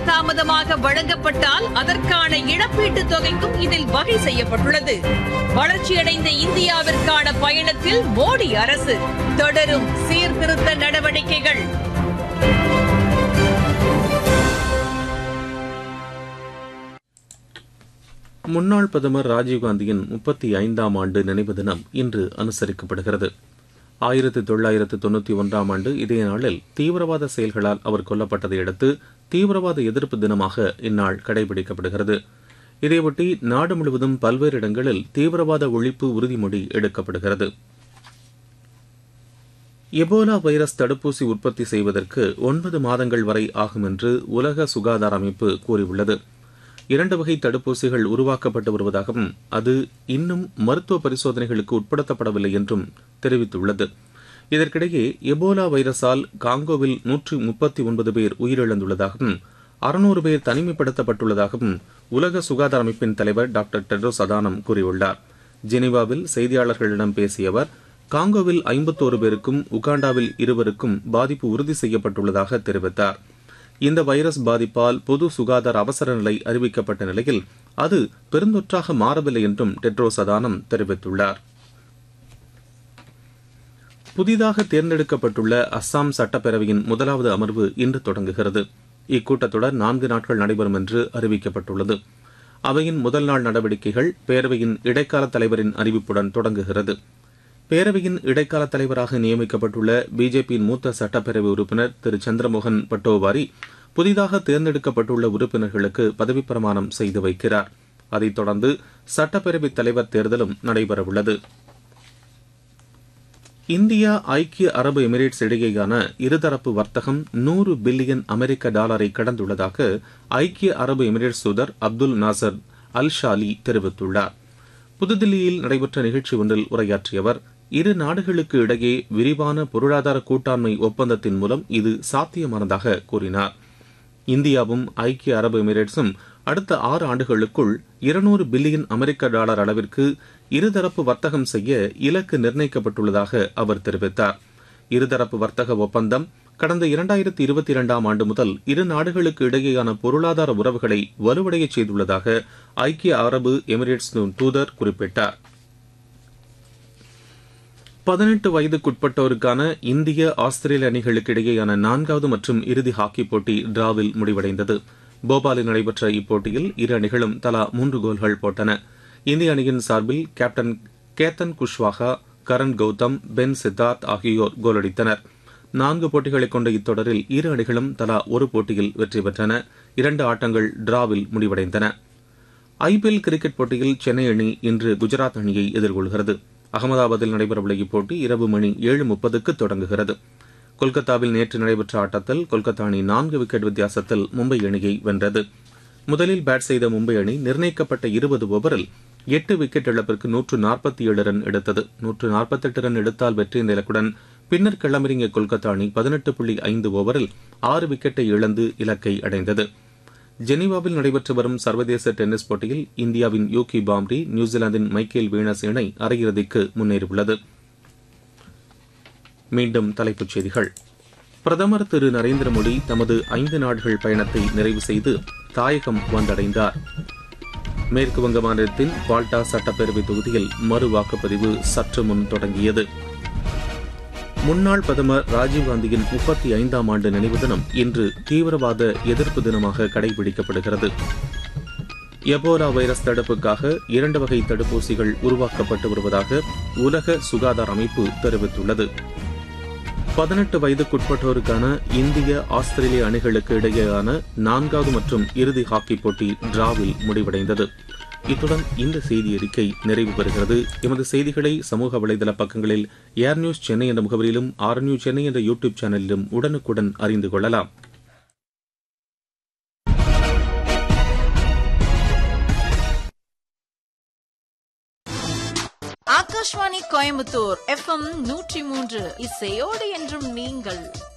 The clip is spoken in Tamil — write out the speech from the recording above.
தாமதமாக வழங்கப்பட்டால் அதற்கான இழப்பீட்டுத் தொகைக்கும் இதில் வகை செய்யப்பட்டுள்ளது வளர்ச்சியடைந்த இந்தியாவிற்கான பயணத்தில் மோடி அரசு தொடரும் சீர்திருத்த நடவடிக்கைகள் முன்னாள் பிரதமர் ராஜீவ்காந்தியின் முப்பத்தி ஐந்தாம் ஆண்டு நினைவு தினம் இன்று அனுசரிக்கப்படுகிறது ஆயிரத்தி தொள்ளாயிரத்து தொண்ணூற்றி ஒன்றாம் ஆண்டு இதே நாளில் தீவிரவாத செயல்களால் அவர் கொல்லப்பட்டதை அடுத்து தீவிரவாத எதிர்ப்பு தினமாக இந்நாள் கடைபிடிக்கப்படுகிறது இதையொட்டி நாடு முழுவதும் பல்வேறு இடங்களில் தீவிரவாத ஒழிப்பு உறுதிமொழி எடுக்கப்படுகிறது எபோலா வைரஸ் தடுப்பூசி உற்பத்தி செய்வதற்கு ஒன்பது மாதங்கள் வரை ஆகும் என்று உலக சுகாதார அமைப்பு கூறியுள்ளது இரண்டு வகை தடுப்பூசிகள் உருவாக்கப்பட்டு வருவதாகவும் அது இன்னும் மருத்துவ பரிசோதனைகளுக்கு உட்படுத்தப்படவில்லை என்றும் தெரிவித்துள்ளது இதற்கிடையே எபோலா வைரஸால் காங்கோவில் நூற்று முப்பத்தி ஒன்பது பேர் உயிரிழந்துள்ளதாகவும் அறுநூறு பேர் தனிமைப்படுத்தப்பட்டுள்ளதாகவும் உலக சுகாதார அமைப்பின் தலைவர் டாக்டர் டெட்ரோஸ் அதானம் கூறியுள்ளார் ஜெனீவாவில் செய்தியாளர்களிடம் பேசிய அவர் காங்கோவில் ஐம்பத்தோரு பேருக்கும் உகாண்டாவில் இருவருக்கும் பாதிப்பு உறுதி செய்யப்பட்டுள்ளதாக தெரிவித்தார் இந்த வைரஸ் பாதிப்பால் பொது சுகாதார அவசர நிலை அறிவிக்கப்பட்ட நிலையில் அது பெருந்தொற்றாக மாறவில்லை என்றும் டெட்ரோஸ் அதானம் தெரிவித்துள்ளார் புதிதாக தேர்ந்தெடுக்கப்பட்டுள்ள அஸ்ஸாம் சட்டப்பேரவையின் முதலாவது அமர்வு இன்று தொடங்குகிறது இக்கூட்டத்தொடர் நான்கு நாட்கள் நடைபெறும் என்று அறிவிக்கப்பட்டுள்ளது அவையின் முதல் நாள் நடவடிக்கைகள் பேரவையின் இடைக்கால தலைவரின் அறிவிப்புடன் தொடங்குகிறது பேரவையின் இடைக்கால தலைவராக நியமிக்கப்பட்டுள்ள பிஜேபியின் மூத்த சட்டப்பேரவை உறுப்பினர் திரு சந்திரமோகன் பட்டோவாரி புதிதாக தேர்ந்தெடுக்கப்பட்டுள்ள உறுப்பினர்களுக்கு பதவிப் பிரமாணம் செய்து வைக்கிறார் அதைத் தொடர்ந்து சட்டப்பேரவைத் தலைவர் தேர்தலும் நடைபெறவுள்ளது இந்தியா ஐக்கிய அரபு எமிரேட்ஸ் இடையேயான இருதரப்பு வர்த்தகம் நூறு பில்லியன் அமெரிக்க டாலரை கடந்துள்ளதாக ஐக்கிய அரபு எமிரேட்ஸ் தூதர் அப்துல் நாசர் அல் ஷாலி தெரிவித்துள்ளார் புதுதில்லியில் நடைபெற்ற நிகழ்ச்சி ஒன்றில் உரையாற்றிய அவர் இரு நாடுகளுக்கு இடையே விரிவான பொருளாதார கூட்டாண்மை ஒப்பந்தத்தின் மூலம் இது சாத்தியமானதாக கூறினார் இந்தியாவும் ஐக்கிய அரபு எமிரேட்ஸும் அடுத்த ஆறு ஆண்டுகளுக்குள் இருநூறு பில்லியன் அமெரிக்க டாலர் அளவிற்கு இருதரப்பு வர்த்தகம் செய்ய இலக்கு நிர்ணயிக்கப்பட்டுள்ளதாக அவர் தெரிவித்தார் இருதரப்பு வர்த்தக ஒப்பந்தம் கடந்த இரண்டாயிரத்தி இருபத்தி இரண்டாம் ஆண்டு முதல் இரு நாடுகளுக்கு இடையேயான பொருளாதார உறவுகளை வலுவடைய செய்துள்ளதாக ஐக்கிய அரபு எமிரேட்ஸ் தூதர் குறிப்பிட்டார் பதினெட்டு வயதுக்குட்பட்டோருக்கான இந்திய ஆஸ்திரேலிய அணிகளுக்கு இடையேயான நான்காவது மற்றும் இறுதி ஹாக்கி போட்டி டிராவில் முடிவடைந்தது போபாலில் நடைபெற்ற இப்போட்டியில் இரு அணிகளும் தலா மூன்று கோல்கள் போட்டன இந்திய அணியின் சார்பில் கேப்டன் கேத்தன் குஷ்வாகா கரண் கௌதம் பென் சித்தார்த் ஆகியோர் கோலடித்தனர் நான்கு போட்டிகளை கொண்ட இத்தொடரில் இரு அணிகளும் தலா ஒரு போட்டியில் வெற்றி பெற்றன இரண்டு ஆட்டங்கள் டிராவில் முடிவடைந்தன ஐபிஎல் கிரிக்கெட் போட்டியில் சென்னை அணி இன்று குஜராத் அணியை எதிர்கொள்கிறது அகமதாபாத்தில் நடைபெறவுள்ள இப்போட்டி இரவு மணி ஏழு முப்பதுக்கு தொடங்குகிறது கொல்கத்தாவில் நேற்று நடைபெற்ற ஆட்டத்தில் கொல்கத்தா அணி நான்கு விக்கெட் வித்தியாசத்தில் மும்பை அணியை வென்றது முதலில் பேட் செய்த மும்பை அணி நிர்ணயிக்கப்பட்ட இருபது ஓவரில் எட்டு விக்கெட் இழப்பிற்கு நூற்று நாற்பத்தி ஏழு ரன் எடுத்தது நூற்று நாற்பத்தெட்டு ரன் எடுத்தால் வெற்றி என்ற இலக்குடன் பின்னர் களமிறங்கிய கொல்கத்தா அணி பதினெட்டு புள்ளி ஐந்து ஓவரில் ஆறு விக்கெட்டை இழந்து இலக்கை அடைந்தது ஜெனீவாவில் நடைபெற்று வரும் சர்வதேச டென்னிஸ் போட்டியில் இந்தியாவின் யூகி பாம்ரி நியூசிலாந்தின் மைக்கேல் வீனஸ் இணை அரையிறுதிக்கு முன்னேறியுள்ளது மீண்டும் தலைப்புச் செய்திகள் பிரதமர் திரு நரேந்திர மோடி தமது ஐந்து நாடுகள் பயணத்தை நிறைவு செய்து தாயகம் வந்தடைந்தார் மேற்கு வங்க மாநிலத்தின் பால்டா சட்டப்பேரவை தொகுதியில் மறு வாக்குப்பதிவு சற்று முன் தொடங்கியது முன்னாள் பிரதமர் ராஜீவ்காந்தியின் முப்பத்தி ஐந்தாம் ஆண்டு நினைவு தினம் இன்று தீவிரவாத எதிர்ப்பு தினமாக கடைபிடிக்கப்படுகிறது எபோலா வைரஸ் தடுப்புக்காக இரண்டு வகை தடுப்பூசிகள் உருவாக்கப்பட்டு வருவதாக உலக சுகாதார அமைப்பு தெரிவித்துள்ளது பதினெட்டு வயதுக்குட்பட்டோருக்கான இந்திய ஆஸ்திரேலிய அணிகளுக்கு இடையேயான நான்காவது மற்றும் இறுதி ஹாக்கி போட்டி டிராவில் முடிவடைந்தது இத்துடன் இந்த செய்தி அறிக்கை நிறைவு பெறுகிறது எமது செய்திகளை சமூக வலைதள பக்கங்களில் ஏர் நியூஸ் சென்னை என்ற முகவரியிலும் ஆர் நியூஸ் சென்னை என்ற யூடியூப் சேனலிலும் உடனுக்குடன் அறிந்து கொள்ளலாம் ஆகாஷ்வாணி கோயம்புத்தூர் எஃப்எம் நூற்றி மூன்று இசையோடு என்றும் நீங்கள்